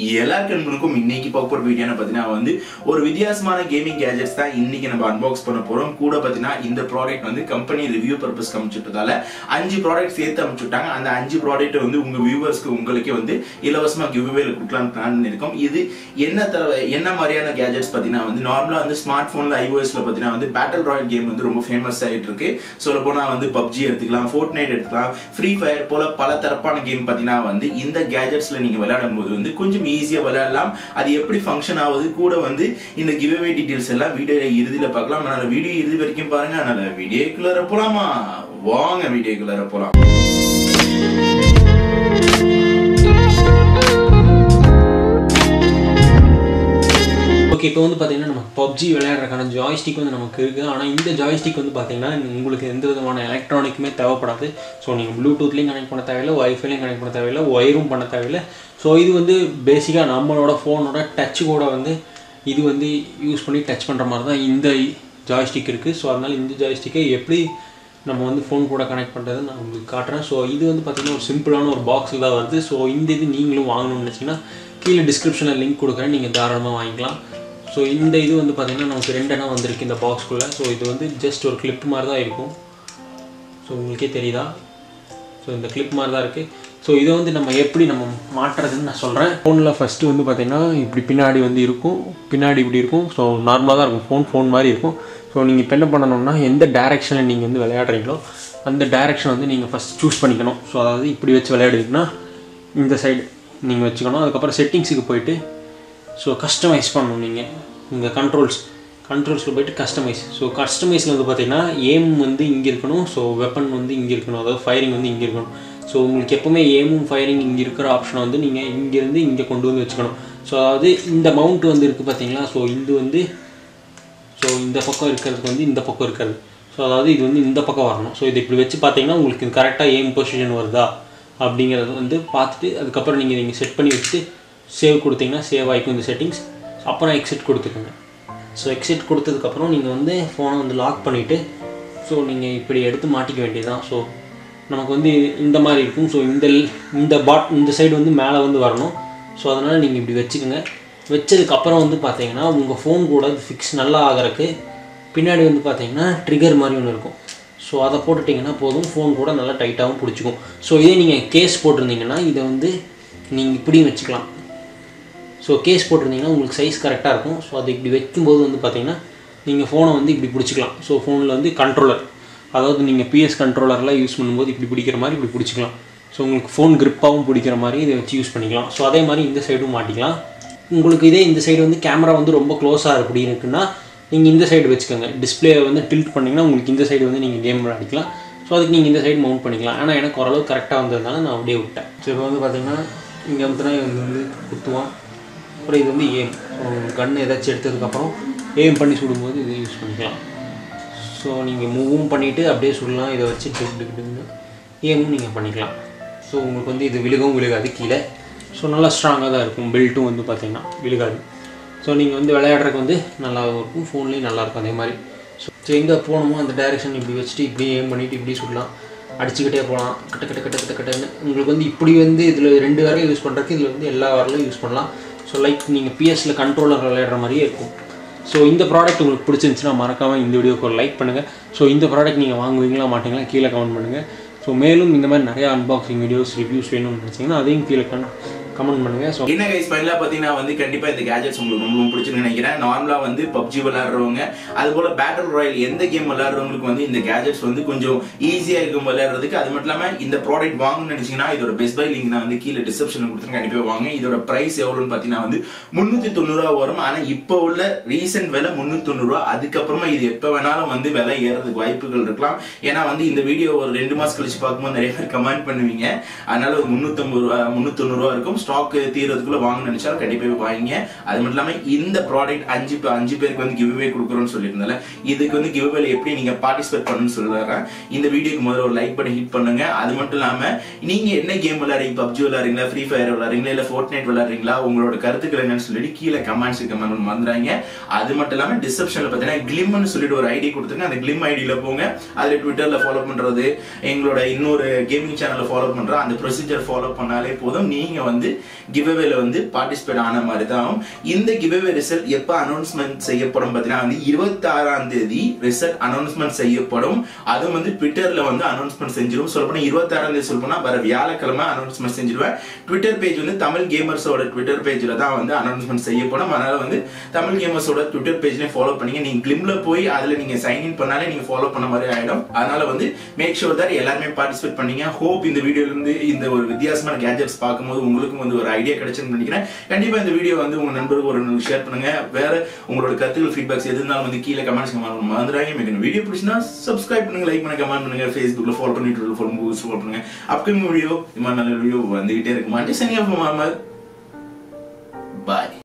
எல்லாருக்கும் நண்பனுக்கும் இன்னைக்கு பார்க்க போற வீடியோ பார்த்தீங்கன்னா வந்து ஒரு வித்தியாசமான கேமிங் கேஜெட்ஸ் தான் இன்னைக்கு நம்ம அன்பாக்ஸ் பண்ண போறோம் கூட பார்த்தீங்கன்னா இந்த ப்ராடக்ட் வந்து கம்பெனி ரிவ்யூ பர்பஸ் காமிச்சுட்டதால அஞ்சு ப்ராடக்ட் சேர்த்து அமைச்சுட்டாங்க அந்த அஞ்சு ப்ராடக்ட் வந்து உங்க வியூவர்ஸ்க்கு உங்களுக்கே வந்து இலவசமா கிவ்வேல கொடுக்கலாம் பிளான் பண்ணிருக்கோம் இது என்ன தர என்ன மாதிரியான கேஜெட்ஸ் பார்த்தீங்கன்னா வந்து நார்மலா வந்து ஸ்மார்ட் போன்ல ஐஓஎஸ்ல பார்த்தீங்கன்னா வந்து பேட்டில் ராயல் கேம் வந்து ரொம்ப ஃபேமஸ் ஆயிட்டு இருக்கு சொல்ல போனா வந்து பப்ஜி எடுத்துக்கலாம் ஃபோர்ட் நைட் எடுத்துக்கலாம் ஃப்ரீ ஃபயர் போல பல தரப்பான கேம் பார்த்தீங்கன்னா வந்து இந்த கேஜெட்ஸ்ல நீங்க விளையாடும் போது வந்து கொஞ்சம் ஈஸியா விளையாடலாம் அது எப்படி ஃபங்க்ஷன் ஆகுது கூட வந்து இந்த கிவ்அவே டீடைல்ஸ் எல்லாம் வீடியோ இறுதியில பார்க்கலாம் அதனால வீடியோ இறுதி வரைக்கும் பாருங்க அதனால வீடியோக்குள்ள போலாமா வாங்க வீடியோக்குள்ள போலாம் ஓகே இப்போ வந்து பார்த்தீங்கன்னா நம்ம பப்ஜி விளையாடுறதுக்கான ஜாய்ஸ்டிக் வந்து நமக்கு இருக்குது ஆனால் இந்த ஜாய்ஸ்டிக் வந்து பார்த்தீங்கன்னா உங்களுக்கு எந்த விதமான எலக்ட்ரானிக்குமே தேவைப்படாது ஸோ நீங்கள் ப்ளூடூத்லேயும் கனெக்ட் பண்ண தேவையில்லை ஒய்ஃபைலையும் கனெக்ட் பண்ண தேவையில்லை ஒயரும் பண்ண தேவையில்லை ஸோ இது வந்து பேசிக்காக நம்மளோட ஃபோனோட டச் கூட வந்து இது வந்து யூஸ் பண்ணி டச் பண்ணுற மாதிரி தான் இந்த ஜாய்ஸ்டிக் இருக்குது ஸோ அதனால் இந்த ஜாய்ஸ்டிக்கை எப்படி நம்ம வந்து ஃபோன் கூட கனெக்ட் பண்ணுறது நான் உங்களுக்கு காட்டுறேன் ஸோ இது வந்து பார்த்திங்கன்னா ஒரு சிம்பிளான ஒரு பாக்ஸில் தான் வருது ஸோ இந்த இது நீங்களும் வாங்கணும்னு நினச்சிங்கன்னா கீழே டிஸ்கிரிப்ஷனில் லிங்க் கொடுக்குறேன் நீங்கள் தாராளமாக வாங்கிக்கலாம் ஸோ இந்த இது வந்து பார்த்திங்கன்னா நமக்கு ரெண்டெண்ணா வந்திருக்கு இந்த பாக்ஸ்குள்ளே ஸோ இது வந்து ஜஸ்ட் ஒரு கிளிப் மாதிரி தான் இருக்கும் ஸோ உங்களுக்கே தெரியுதா ஸோ இந்த கிளிப் மாதிரி தான் இருக்குது ஸோ இதை வந்து நம்ம எப்படி நம்ம மாட்டுறதுன்னு நான் சொல்கிறேன் ஃபோனில் ஃபஸ்ட்டு வந்து பார்த்திங்கன்னா இப்படி பின்னாடி வந்து இருக்கும் பின்னாடி இப்படி இருக்கும் ஸோ நார்மலாக தான் இருக்கும் ஃபோன் ஃபோன் மாதிரி இருக்கும் ஸோ நீங்கள் இப்போ என்ன பண்ணணும்னா எந்த டேரெக்ஷனில் நீங்கள் வந்து விளையாடுறீங்களோ அந்த டேரெக்ஷன் வந்து நீங்கள் ஃபஸ்ட் சூஸ் பண்ணிக்கணும் ஸோ அதாவது இப்படி வச்சு விளையாடுறீங்கன்னா இந்த சைடு நீங்கள் வச்சுக்கணும் அதுக்கப்புறம் செட்டிங்ஸுக்கு போயிட்டு ஸோ கஸ்டமைஸ் பண்ணணும் நீங்கள் உங்கள் கண்ட்ரோல்ஸ் கண்ட்ரோல்ஸில் போயிட்டு கஸ்டமைஸ் ஸோ கஸ்டமைஸில் வந்து பார்த்தீங்கன்னா ஏம் வந்து இங்கே இருக்கணும் ஸோ வெப்பன் வந்து இங்கே இருக்கணும் அதாவது ஃபயரிங் வந்து இங்கே இருக்கணும் ஸோ உங்களுக்கு எப்போவுமே ஏமும் ஃபயரிங் இங்கே இருக்கிற ஆப்ஷனை வந்து நீங்கள் இங்கேருந்து இங்கே கொண்டு வந்து வச்சுக்கணும் ஸோ அதாவது இந்த மவுண்ட் வந்து இருக்குது பார்த்தீங்களா ஸோ இது வந்து ஸோ இந்த பக்கம் இருக்கிறதுக்கு வந்து இந்த பக்கம் இருக்கிறது ஸோ அதாவது இது வந்து இந்த பக்கம் வரணும் ஸோ இது இப்படி வச்சு பார்த்தீங்கன்னா உங்களுக்கு கரெக்டாக ஏம் பொசிஷன் வருதா அப்படிங்கிறது வந்து பார்த்துட்டு அதுக்கப்புறம் நீங்கள் நீங்கள் செட் பண்ணி வச்சுட்டு சேவ் கொடுத்தீங்கன்னா சேவ் ஆகிக்கும் இந்த செட்டிங்ஸ் அப்புறம் எக்ஸிட் கொடுத்துக்கோங்க ஸோ எக்ஸிட் கொடுத்ததுக்கப்புறம் நீங்கள் வந்து ஃபோனை வந்து லாக் பண்ணிவிட்டு ஸோ நீங்கள் இப்படி எடுத்து மாட்டிக்க வேண்டியதுதான் ஸோ நமக்கு வந்து இந்த மாதிரி இருக்கும் ஸோ இந்த இந்த பாட் இந்த சைடு வந்து மேலே வந்து வரணும் ஸோ அதனால் நீங்கள் இப்படி வச்சுக்கோங்க வச்சதுக்கப்புறம் வந்து பார்த்தீங்கன்னா உங்கள் ஃபோன் கூட ஃபிக்ஸ் நல்லா ஆகிறதுக்கு பின்னாடி வந்து பார்த்தீங்கன்னா ட்ரிகர் மாதிரி ஒன்று இருக்கும் ஸோ அதை போட்டுட்டிங்கன்னா போதும் ஃபோன் கூட நல்லா டைட்டாகவும் பிடிச்சிக்கும் ஸோ இதே நீங்கள் கேஸ் போட்டிருந்தீங்கன்னா இதை வந்து நீங்கள் இப்படியும் வச்சுக்கலாம் ஸோ கேஸ் போட்டிருந்தீங்கன்னா உங்களுக்கு சைஸ் கரெக்டாக இருக்கும் ஸோ அது இப்படி வைக்கும்போது வந்து பார்த்தீங்கன்னா நீங்கள் ஃபோனை வந்து இப்படி பிடிச்சிக்கலாம் ஸோ ஃபோனில் வந்து கண்ட்ரோலர் அதாவது நீங்கள் பிஎஸ் கண்ட்ரோலர்லாம் யூஸ் பண்ணும்போது இப்படி பிடிக்கிற மாதிரி இப்படி பிடிச்சிக்கலாம் ஸோ உங்களுக்கு ஃபோன் கிரிப்பாகவும் பிடிக்கிற மாதிரி இதை வச்சு யூஸ் பண்ணிக்கலாம் ஸோ அதே மாதிரி இந்த சைடும் மாட்டிக்கலாம் உங்களுக்கு இதே இந்த சைடு வந்து கேமரா வந்து ரொம்ப க்ளோஸாக அப்படி இருக்குன்னா நீங்கள் இந்த சைடு வச்சுக்கோங்க டிஸ்பிளே வந்து டில்ட் பண்ணிங்கன்னா உங்களுக்கு இந்த சைடு வந்து நீங்கள் கேம் விளையாடிக்கலாம் ஸோ அதுக்கு நீங்கள் இந்த சைடு மவுண்ட் பண்ணிக்கலாம் ஆனால் எனக்கு ஓரளவு கரெக்டாக வந்ததுனால நான் அப்படியே விட்டேன் ஸோ இப்போ வந்து பார்த்தீங்கன்னா இங்கே வந்து இது வந்து குத்துவான் அப்புறம் இது வந்து ஏம் ஸோ கன் ஏதாச்சும் எடுத்ததுக்கப்புறம் ஏம் பண்ணி சுடும்போது இது யூஸ் பண்ணிக்கலாம் ஸோ நீங்கள் மூவும் பண்ணிவிட்டு அப்படியே சுடலாம் இதை வச்சு டிக்கிட்டுன்னு ஏமும் நீங்கள் பண்ணிக்கலாம் ஸோ உங்களுக்கு வந்து இது விழுகவும் விழுகாது கீழே ஸோ நல்லா ஸ்ட்ராங்காக தான் இருக்கும் பெல்ட்டும் வந்து பார்த்திங்கன்னா விழுகாது ஸோ நீங்கள் வந்து விளையாடுறதுக்கு வந்து நல்லா இருக்கும் ஃபோன்லேயும் நல்லாயிருக்கும் அதே மாதிரி ஸோ ஸோ எங்கே போகணுமோ அந்த டைரெக்ஷன் இப்படி வச்சுட்டு இப்படி ஏம் பண்ணிவிட்டு இப்படி சுடலாம் அடிச்சுக்கிட்டே போகலாம் கட்ட கட்ட கட்ட கட்ட கட்டன்னு உங்களுக்கு வந்து இப்படி வந்து இதில் ரெண்டு வரலையும் யூஸ் பண்ணுறதுக்கு இதில் வந்து எல்லா வரலையும் யூஸ் பண்ணலாம் ஸோ லைக் நீங்கள் பிஎஸ்சில் கண்ட்ரோலர் விளையாடுற மாதிரியே இருக்கும் ஸோ இந்த ப்ராடக்ட் உங்களுக்கு பிடிச்சிருந்துச்சுன்னா மறக்காமல் இந்த வீடியோக்கு ஒரு லைக் பண்ணுங்கள் ஸோ இந்த ப்ராடக்ட் நீங்கள் வாங்குவீங்களா மாட்டீங்களா கீழே கமெண்ட் பண்ணுங்கள் ஸோ மேலும் இந்த மாதிரி நிறையா அன்பாக்சிங் வீடியோஸ் ரிவ்யூஸ் வேணும்னு நினச்சிங்கன்னா அதையும் கீழே கமெண்ட் பண்ணுங்கள் ஸோ என்ன கைஸ் ஃபைனலாக பார்த்தீங்கன்னா வந்து கண்டிப்பாக இந்த கேஜெட்ஸ் உங்களுக்கு ரொம்ப பிடிச்சிருக்குன்னு நினைக்கிறேன் நார்மலாக வந்து பப்ஜி விளையாடுறவங்க அது போல பேட்டில் ராயல் எந்த கேம் விளையாடுறவங்களுக்கு வந்து இந்த கேஜெட்ஸ் வந்து கொஞ்சம் ஈஸியாக இருக்கும் விளையாடுறதுக்கு அது மட்டும் இல்லாமல் இந்த ப்ராடக்ட் வாங்கணும்னு நினைச்சீங்கன்னா இதோட பெஸ்ட் பை லிங்க் நான் வந்து கீழே டிஸ்கிரிப்ஷனில் கொடுத்துருக்கேன் கண்டிப்பாக வாங்க இதோட ப்ரைஸ் எவ்வளோன்னு பார்த்தீங்கன்னா வந்து முந்நூற்றி தொண்ணூறுரூவா வரும் ஆனால் இப்போ உள்ள ரீசெண்ட் விலை முந்நூற்றி தொண்ணூறுரூவா அதுக்கப்புறமா இது எப்போ வேணாலும் வந்து விலை ஏறதுக்கு வாய்ப்புகள் இருக்கலாம் ஏன்னா வந்து இந்த வீடியோ ஒரு ரெண்டு மாதம் கழிச்சு பார்க்கும்போது நிறைய பேர் கமெண்ட் பண்ணுவீங்க அதனால ஒரு முந்நூற்றம்பது ரூபா முந்நூற்றொண்ணூறுவா இருக்கும் ஸ்டாக் தீரதுக்குள்ள வாங்க நினைச்சாலும் கண்டிப்பாக வாங்கிங்க அது மட்டும் இல்லாம இந்த ப்ராடக்ட் அஞ்சு பே- அஞ்சு பேருக்கு வந்து கிவ்வே கொடுக்குறோம்னு சொல்லியிருந்தால இதுக்கு வந்து கிவ்வேல எப்படி நீங்க பார்ட்டிசிபேட் பண்ணணும்னு சொல்லுறேன் இந்த வீடியோக்கு முதல்ல ஒரு லைக் பண்ணி ஹிட் பண்ணுங்க அது மட்டும் இல்லாம நீங்க என்ன கேம் விளையாடுறீங்க பப்ஜி விளையாடுறீங்களா ஃப்ரீ ஃபயர் விளையாடுறீங்களா இல்ல ஃபோர்ட் நைட் விளையாடுறீங்களா உங்களோட கருத்துக்கள் என்னன்னு சொல்லிட்டு கீழே கமெண்ட்ஸ் கமெண்ட் மறந்துறாங்க அது மட்டும் இல்லாம டிஸ்கிரிப்ஷன்ல பாத்தீங்கன்னா கிளிம்னு சொல்லிட்டு ஒரு ஐடி கொடுத்துருங்க அந்த கிளிம் ஐடியில போங்க அதுல ட்விட்டர்ல ஃபாலோ பண்றது எங்களோட இன்னொரு கேமிங் சேனல்ல ஃபாலோ பண்ற அந்த ப்ரொசீஜர் ஃபாலோ பண்ணாலே போதும் நீங்க வந்து கிவ்அவேல வந்து பார்ட்டிசிபேட் ஆன மாதிரி தான் ஆகும். இந்த கிவ்அவே ரிசல்ட் எப்ப அனௌன்ஸ்மெண்ட் செய்யப்படும் பார்த்தீங்கன்னா வந்து இருபத்தாறாம் தேதி ரிசல்ட் அனௌன்ஸ்மெண்ட் செய்யப்படும் அதுவும் வந்து ட்விட்டர்ல வந்து அனௌன்ஸ்மெண்ட் செஞ்சிடும் சொல்லப்போனா இருபத்தாறாம் தேதி சொல்லப்போனா வர வியாழக்கிழமை அனௌன்ஸ்மெண்ட் செஞ்சிருவேன் ட்விட்டர் பேஜ் வந்து தமிழ் கேமர்ஸோட ட்விட்டர் பேஜ்ல தான் வந்து அனௌன்ஸ்மெண்ட் செய்யப்படும் அதனால வந்து தமிழ் கேமர்ஸோட ட்விட்டர் பேஜ்லயும் ஃபாலோ பண்ணீங்க நீங்க கிளிம்ல போய் அதுல நீங்க சைன் இன் பண்ணாலே நீங்க ஃபாலோ பண்ண மாதிரி ஆயிடும் அதனால வந்து மேக் ஷூர் தட் எல்லாருமே பார்ட்டிசிபேட் பண்ணீங்க ஹோப் இந்த வீடியோல இருந்து இந்த ஒரு வித்தியாசமான கேஜெட்ஸ் பார்க்கும்போது உங்களுக்கும் வந்து ஒரு ஐடியா கிடைச்சுன்னு நினைக்கிறேன் கண்டிப்பா இந்த வீடியோ வந்து உங்க நண்பருக்கு ஒரு ஷேர் பண்ணுங்க வேற உங்களோட கருத்துக்கள் ஃபீட்பேக்ஸ் எது இருந்தாலும் வந்து கீழே கமெண்ட்ஸ் கமெண்ட் மறந்துடாங்க எனக்கு வீடியோ பிடிச்சினா சப்ஸ்கிரைப் பண்ணுங்க லைக் பண்ணுங்க கமெண்ட் பண்ணுங்க ஃபேஸ்புக்ல ஃபாலோ பண்ணி ட்விட்டர் ஃபாலோ ஃபாலோ பண்ணுங்க அப்கமிங் வீடியோ இந்த மாதிரி நல்ல வீடியோ வந்துகிட்டே இருக்கு மாட்டேன் சனியா பாய்